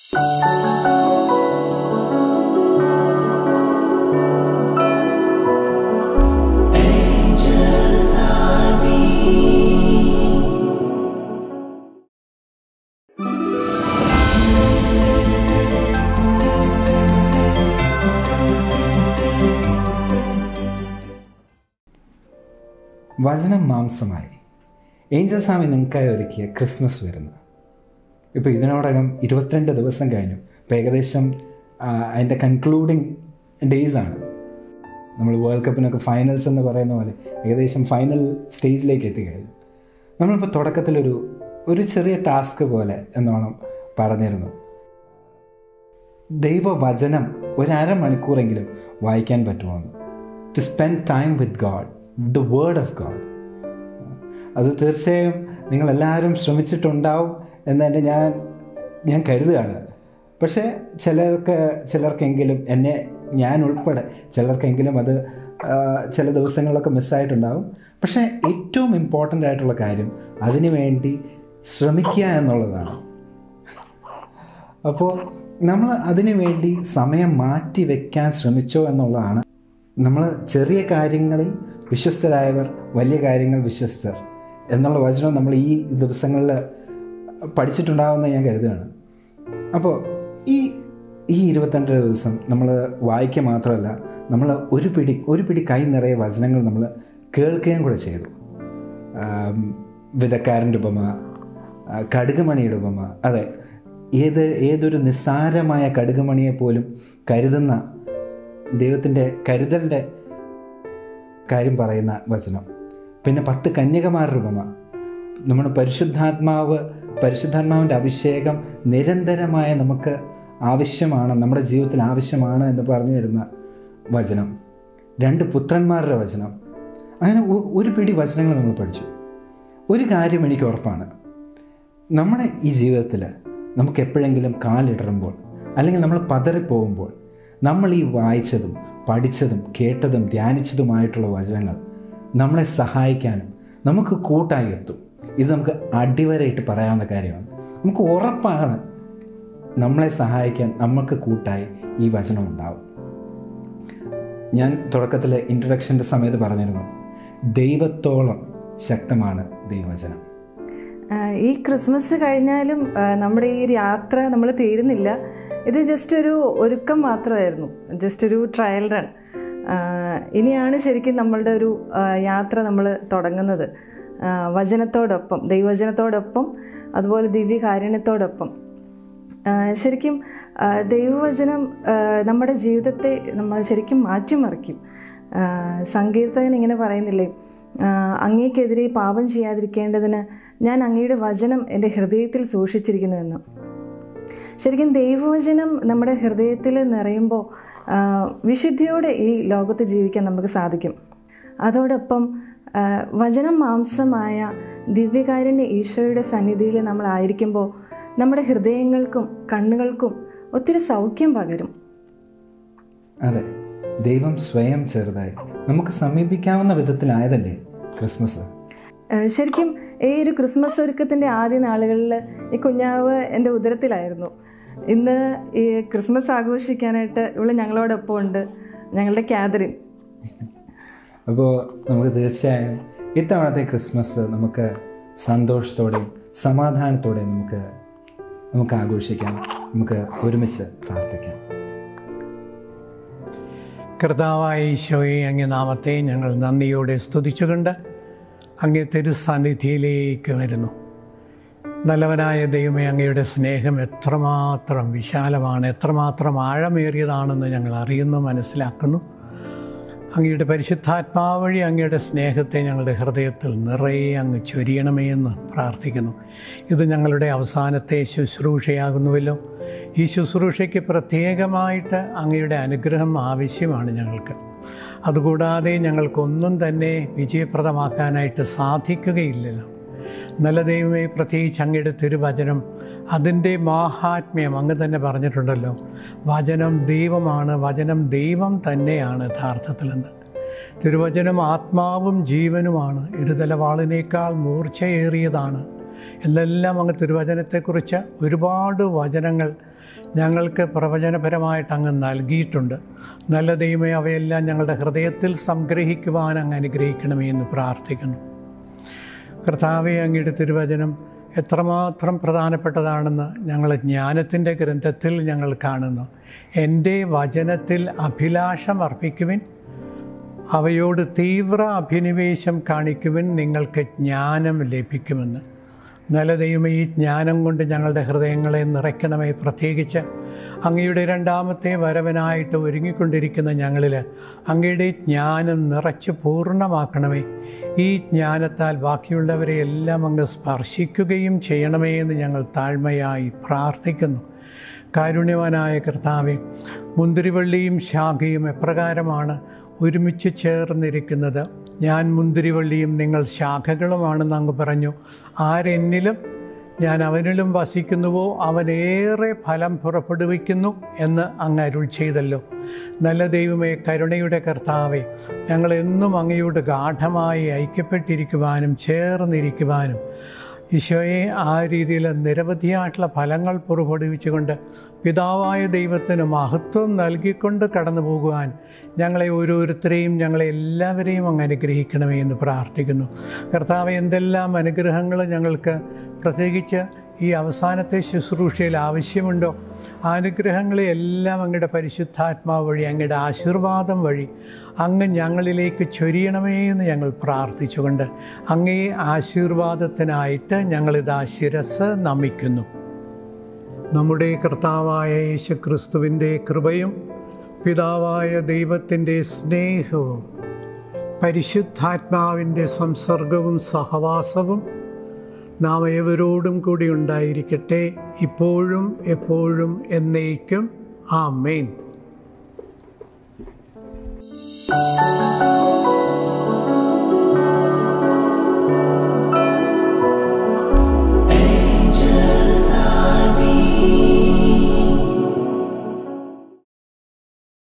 വചനം മാംസമായി ഏഞ്ചൽ സ്വാമി നിങ്ങൾക്കായി ഒരുക്കിയ ക്രിസ്മസ് വരുന്നു ഇപ്പോൾ ഇതിനോടകം ഇരുപത്തിരണ്ട് ദിവസം കഴിഞ്ഞു ഇപ്പോൾ ഏകദേശം ആ, അതിൻ്റെ കൺക്ലൂഡിങ് ഡേയ്സ് ആണ് നമ്മൾ വേൾഡ് കപ്പിനൊക്കെ ഫൈനൽസ് എന്ന് പറയുന്ന പോലെ ഏകദേശം ഫൈനൽ സ്റ്റേജിലേക്ക് എത്തിക്കഴിഞ്ഞു നമ്മളിപ്പോൾ തുടക്കത്തിലൊരു ഒരു ചെറിയ ടാസ്ക് പോലെ എന്നോണം പറഞ്ഞിരുന്നു ദൈവവചനം ഒരു അരമണിക്കൂറെങ്കിലും വായിക്കാൻ പറ്റുമോന്ന് to spend time with God the word of God അത് തീർച്ചയായും നിങ്ങളെല്ലാവരും ശ്രമിച്ചിട്ടുണ്ടാവും എന്ന് തന്നെ ഞാൻ ഞാൻ കരുതുകയാണ് പക്ഷേ ചിലർക്ക് ചിലർക്കെങ്കിലും എന്നെ ഞാൻ ഉൾപ്പെടെ ചിലർക്കെങ്കിലും അത് ആ, ചില ദിവസങ്ങളിലൊക്കെ മിസ്സായിട്ടുണ്ടാവും പക്ഷേ ഏറ്റവും ഇമ്പോർട്ടൻ്റ് ആയിട്ടുള്ള കാര്യം അതിനു വേണ്ടി ശ്രമിക്കുക എന്നുള്ളതാണ് അപ്പോൾ നമ്മൾ അതിനു വേണ്ടി സമയം മാറ്റി വെക്കാൻ ശ്രമിച്ചോ എന്നുള്ളതാണ് നമ്മൾ ചെറിയ കാര്യങ്ങളിൽ വിശ്വസ്തരായവർ വലിയ കാര്യങ്ങൾ വിശ്വസ്തർ എന്നുള്ള വചനം നമ്മൾ ഈ ദിവസങ്ങളിൽ പഠിച്ചിട്ടുണ്ടാവുമെന്ന് ഞാൻ കരുതുകയാണ് അപ്പോൾ ഈ ഈ ഇരുപത്തിരണ്ട് ദിവസം നമ്മൾ വായിക്കുക മാത്രമല്ല നമ്മൾ ഒരു പിടി ഒരു പിടി കൈ നിറയെ വചനങ്ങൾ നമ്മൾ കേൾക്കുകയും കൂടെ ചെയ്തു ആം, വിധക്കാരൻ്റെ ഉപമ ആ, കടുകുമണിയുടെ ഉപമ അതെ ഏത് ഏതൊരു നിസ്സാരമായ കടുകുമണിയെ പോലും കരുതുന്ന ദൈവത്തിൻ്റെ കരുതലിൻ്റെ കാര്യം പറയുന്ന വചനം പിന്നെ പത്ത് കന്യകമാരുടെ ഉപമ നമ്മുടെ പരിശുദ്ധാത്മാവ് പരിശുദ്ധാത്മാവിൻ്റെ അഭിഷേകം നിരന്തരമായ നമുക്ക് ആവശ്യമാണ് നമ്മുടെ ജീവിതത്തിൽ ആവശ്യമാണ് എന്ന് പറഞ്ഞു തരുന്ന വചനം രണ്ട് പുത്രന്മാരുടെ വചനം അങ്ങനെ ഒ- ഒരു പിടി വചനങ്ങൾ നമ്മൾ പഠിച്ചു ഒരു കാര്യം എനിക്ക് ഉറപ്പാണ് നമ്മുടെ ഈ ജീവിതത്തിൽ നമുക്ക് എപ്പോഴെങ്കിലും കാലിടറുമ്പോൾ അല്ലെങ്കിൽ നമ്മൾ പതറിപ്പോകുമ്പോൾ നമ്മൾ ഈ വായിച്ചതും പഠിച്ചതും കേട്ടതും ധ്യാനിച്ചതുമായിട്ടുള്ള വചനങ്ങൾ നമ്മളെ സഹായിക്കാനും നമുക്ക് കൂട്ടായി എത്തും ഇത് നമുക്ക് അടിവരയിട്ട് പറയാവുന്ന കാര്യമാണ് നമുക്ക് ഉറപ്പാണ് നമ്മളെ സഹായിക്കാൻ നമുക്ക് കൂട്ടായി ഈ വചനം ഉണ്ടാവും ഞാൻ തുടക്കത്തിലെ ഇൻട്രഡക്ഷൻ്റെ സമയത്ത് പറഞ്ഞിരുന്നു ദൈവത്തോളം ശക്തമാണ് ദൈവവചനം ആഹ് ഈ ക്രിസ്മസ് കഴിഞ്ഞാലും ആഹ് നമ്മുടെ ഈ ഒരു യാത്ര നമ്മൾ തീരുന്നില്ല ഇത് ജസ്റ്റ് ഒരു ഒരുക്കം മാത്രമായിരുന്നു ജസ്റ്റ് ഒരു ട്രയൽ റൺ ആഹ് ഇനിയാണ് ശരിക്കും നമ്മളുടെ ഒരു ആഹ് യാത്ര നമ്മൾ തുടങ്ങുന്നത് ആഹ് വചനത്തോടൊപ്പം ദൈവവചനത്തോടൊപ്പം അതുപോലെ ദിവ്യകാരുണ്യത്തോടൊപ്പം ആഹ് ശരിക്കും ആഹ് ദൈവവചനം ആഹ് നമ്മുടെ ജീവിതത്തെ നമ്മൾ ശരിക്കും മാറ്റിമറിക്കും ആഹ് സങ്കീർത്തകൻ ഇങ്ങനെ പറയുന്നില്ലേ ആഹ് അങ്ങേക്കെതിരെ പാപം ചെയ്യാതിരിക്കേണ്ടതിന് ഞാൻ അങ്ങയുടെ വചനം എൻ്റെ ഹൃദയത്തിൽ സൂക്ഷിച്ചിരിക്കുന്നുവെന്ന് ശരിക്കും ദൈവവചനം നമ്മുടെ ഹൃദയത്തിൽ നിറയുമ്പോൾ ആഹ് വിശുദ്ധിയോടെ ഈ ലോകത്ത് ജീവിക്കാൻ നമുക്ക് സാധിക്കും അതോടൊപ്പം ആഹ് വചനം മാംസമായ ദിവ്യകാരുണ്യ ഈശോയുടെ സന്നിധിയിൽ നമ്മളായിരിക്കുമ്പോൾ നമ്മുടെ ഹൃദയങ്ങൾക്കും കണ്ണുകൾക്കും ഒത്തിരി സൗഖ്യം പകരും അതെ ദൈവം സ്വയം ചെറുതായി നമുക്ക് സമീപിക്കാവുന്ന വിധത്തിലായതല്ലേ ക്രിസ്മസ് ഏഹ് ശരിക്കും ഈ ഒരു ക്രിസ്മസ് ഒരുക്കത്തിൻ്റെ ആദ്യ നാളുകളിൽ ഈ കുഞ്ഞാവ് എൻ്റെ ഉദരത്തിലായിരുന്നു ഇന്ന് ഈ ക്രിസ്മസ് ആഘോഷിക്കാനായിട്ട് ഇവിടെ ഞങ്ങളോടൊപ്പം ഉണ്ട് ഞങ്ങളുടെ കാതറിൻ അപ്പോൾ നമുക്ക് തീർച്ചയായും ഇത്തവണത്തെ ക്രിസ്മസ് നമുക്ക് സന്തോഷത്തോടെയും സമാധാനത്തോടെയും നമുക്ക് നമുക്ക് ആഘോഷിക്കാം നമുക്ക് ഒരുമിച്ച് പ്രാർത്ഥിക്കാം കർത്താവായ ഈശോയെ അങ്ങേ നാമത്തെ ഞങ്ങൾ നന്ദിയോടെ സ്തുതിച്ചുകൊണ്ട് അങ്ങേ തിരുസന്നിധിയിലേക്ക് വരുന്നു നല്ലവനായ ദൈവമേ അങ്ങയുടെ സ്നേഹം എത്രമാത്രം വിശാലമാണ് എത്രമാത്രം ആഴമേറിയതാണെന്ന് ഞങ്ങൾ അറിയുന്നു മനസ്സിലാക്കുന്നു അങ്ങയുടെ പരിശുദ്ധാത്മാവ് വഴി അങ്ങയുടെ സ്നേഹത്തെ ഞങ്ങളുടെ ഹൃദയത്തിൽ നിറയെ അങ്ങ് ചൊരിയണമേ എന്ന് പ്രാർത്ഥിക്കുന്നു ഇത് ഞങ്ങളുടെ അവസാനത്തെ ശുശ്രൂഷയാകുന്നുവല്ലോ ഈ ശുശ്രൂഷയ്ക്ക് പ്രത്യേകമായിട്ട് അങ്ങയുടെ അനുഗ്രഹം ആവശ്യമാണ് ഞങ്ങൾക്ക് അതുകൂടാതെ ഞങ്ങൾക്കൊന്നും തന്നെ വിജയപ്രദമാക്കാനായിട്ട് സാധിക്കുകയില്ലല്ലോ നല്ല ദൈവമേ പ്രത്യേകിച്ച് അങ്ങയുടെ തിരുവചനം അതിൻ്റെ മാഹാത്മ്യം അങ്ങ് തന്നെ പറഞ്ഞിട്ടുണ്ടല്ലോ വചനം ദൈവമാണ് വചനം ദൈവം തന്നെയാണ് യഥാർത്ഥത്തിലെന്ന് തിരുവചനം ആത്മാവും ജീവനുമാണ് ഇരുതലവാളിനേക്കാൾ മൂർച്ചയേറിയതാണ് എന്നെല്ലാം അങ്ങ് തിരുവചനത്തെക്കുറിച്ച് ഒരുപാട് വചനങ്ങൾ ഞങ്ങൾക്ക് പ്രവചനപരമായിട്ട് അങ്ങ് നൽകിയിട്ടുണ്ട് നല്ല ദൈവമേ അവയെല്ലാം ഞങ്ങളുടെ ഹൃദയത്തിൽ സംഗ്രഹിക്കുവാൻ അങ്ങ് അനുഗ്രഹിക്കണമേ എന്ന് പ്രാർത്ഥിക്കുന്നു കർത്താവെ അങ്ങയുടെ തിരുവചനം എത്രമാത്രം പ്രധാനപ്പെട്ടതാണെന്ന് ഞങ്ങൾ ജ്ഞാനത്തിൻ്റെ ഗ്രന്ഥത്തിൽ ഞങ്ങൾ കാണുന്നു എൻ്റെ വചനത്തിൽ അഭിലാഷം അർപ്പിക്കുവിൻ അവയോട് തീവ്ര അഭിനിവേശം കാണിക്കുവിൻ നിങ്ങൾക്ക് ജ്ഞാനം ലഭിക്കുമെന്ന് നല്ല ദൈവമേ ഈ ജ്ഞാനം കൊണ്ട് ഞങ്ങളുടെ ഹൃദയങ്ങളെ നിറയ്ക്കണമേ പ്രത്യേകിച്ച് അങ്ങയുടെ രണ്ടാമത്തെ വരവനായിട്ട് ഒരുങ്ങിക്കൊണ്ടിരിക്കുന്ന ഞങ്ങളിൽ അങ്ങയുടെ ജ്ഞാനം നിറച്ച് പൂർണ്ണമാക്കണമേ ഈ ജ്ഞാനത്താൽ ബാക്കിയുള്ളവരെ എല്ലാം അങ്ങ് സ്പർശിക്കുകയും ചെയ്യണമേ എന്ന് ഞങ്ങൾ താഴ്മയായി പ്രാർത്ഥിക്കുന്നു കാരുണ്യവാനായ കർത്താവെ മുന്തിരിവള്ളിയും ശാഖയും എപ്രകാരമാണ് ഒരുമിച്ച് ചേർന്നിരിക്കുന്നത് ഞാൻ മുന്തിരിവള്ളിയും നിങ്ങൾ ശാഖകളുമാണെന്ന് അങ്ങ് പറഞ്ഞു ആരെന്നിലും ഞാൻ അവനിലും വസിക്കുന്നുവോ അവനേറെ ഫലം പുറപ്പെടുവിക്കുന്നു എന്ന് അങ്ങ് അരുൾ ചെയ്തല്ലോ നല്ല ദൈവമേ കരുണയുടെ കർത്താവെ ഞങ്ങളെന്നും അങ്ങയോട് ഗാഠമായി ഐക്യപ്പെട്ടിരിക്കുവാനും ചേർന്നിരിക്കുവാനും ഈശോയെ ആ രീതിയിൽ നിരവധിയായിട്ടുള്ള ഫലങ്ങൾ പുറപ്പെടുവിച്ചുകൊണ്ട് പിതാവായ ദൈവത്തിന് മഹത്വം നൽകിക്കൊണ്ട് കടന്നു പോകുവാൻ ഞങ്ങളെ ഓരോരുത്തരെയും ഞങ്ങളെ എല്ലാവരെയും അങ്ങ് അനുഗ്രഹിക്കണമേ എന്ന് പ്രാർത്ഥിക്കുന്നു കർത്താവ് എന്തെല്ലാം അനുഗ്രഹങ്ങൾ ഞങ്ങൾക്ക് പ്രത്യേകിച്ച് ഈ അവസാനത്തെ ശുശ്രൂഷയിൽ ആവശ്യമുണ്ടോ ആ അനുഗ്രഹങ്ങളെ എല്ലാം അങ്ങയുടെ പരിശുദ്ധാത്മാവ് വഴി അങ്ങയുടെ ആശീർവാദം വഴി അങ്ങ് ഞങ്ങളിലേക്ക് ചൊരിയണമേ എന്ന് ഞങ്ങൾ പ്രാർത്ഥിച്ചുകൊണ്ട് അങ്ങേ ആശീർവാദത്തിനായിട്ട് ഞങ്ങളിതാ ശിരസ് നമിക്കുന്നു നമ്മുടെ കർത്താവായ യേശു ക്രിസ്തുവിൻ്റെ കൃപയും പിതാവായ ദൈവത്തിൻ്റെ സ്നേഹവും പരിശുദ്ധാത്മാവിൻ്റെ സംസർഗവും സഹവാസവും നാം ഏവരോടും കൂടി ഉണ്ടായിരിക്കട്ടെ ഇപ്പോഴും എപ്പോഴും എന്നേക്കും ആ മെയിൻ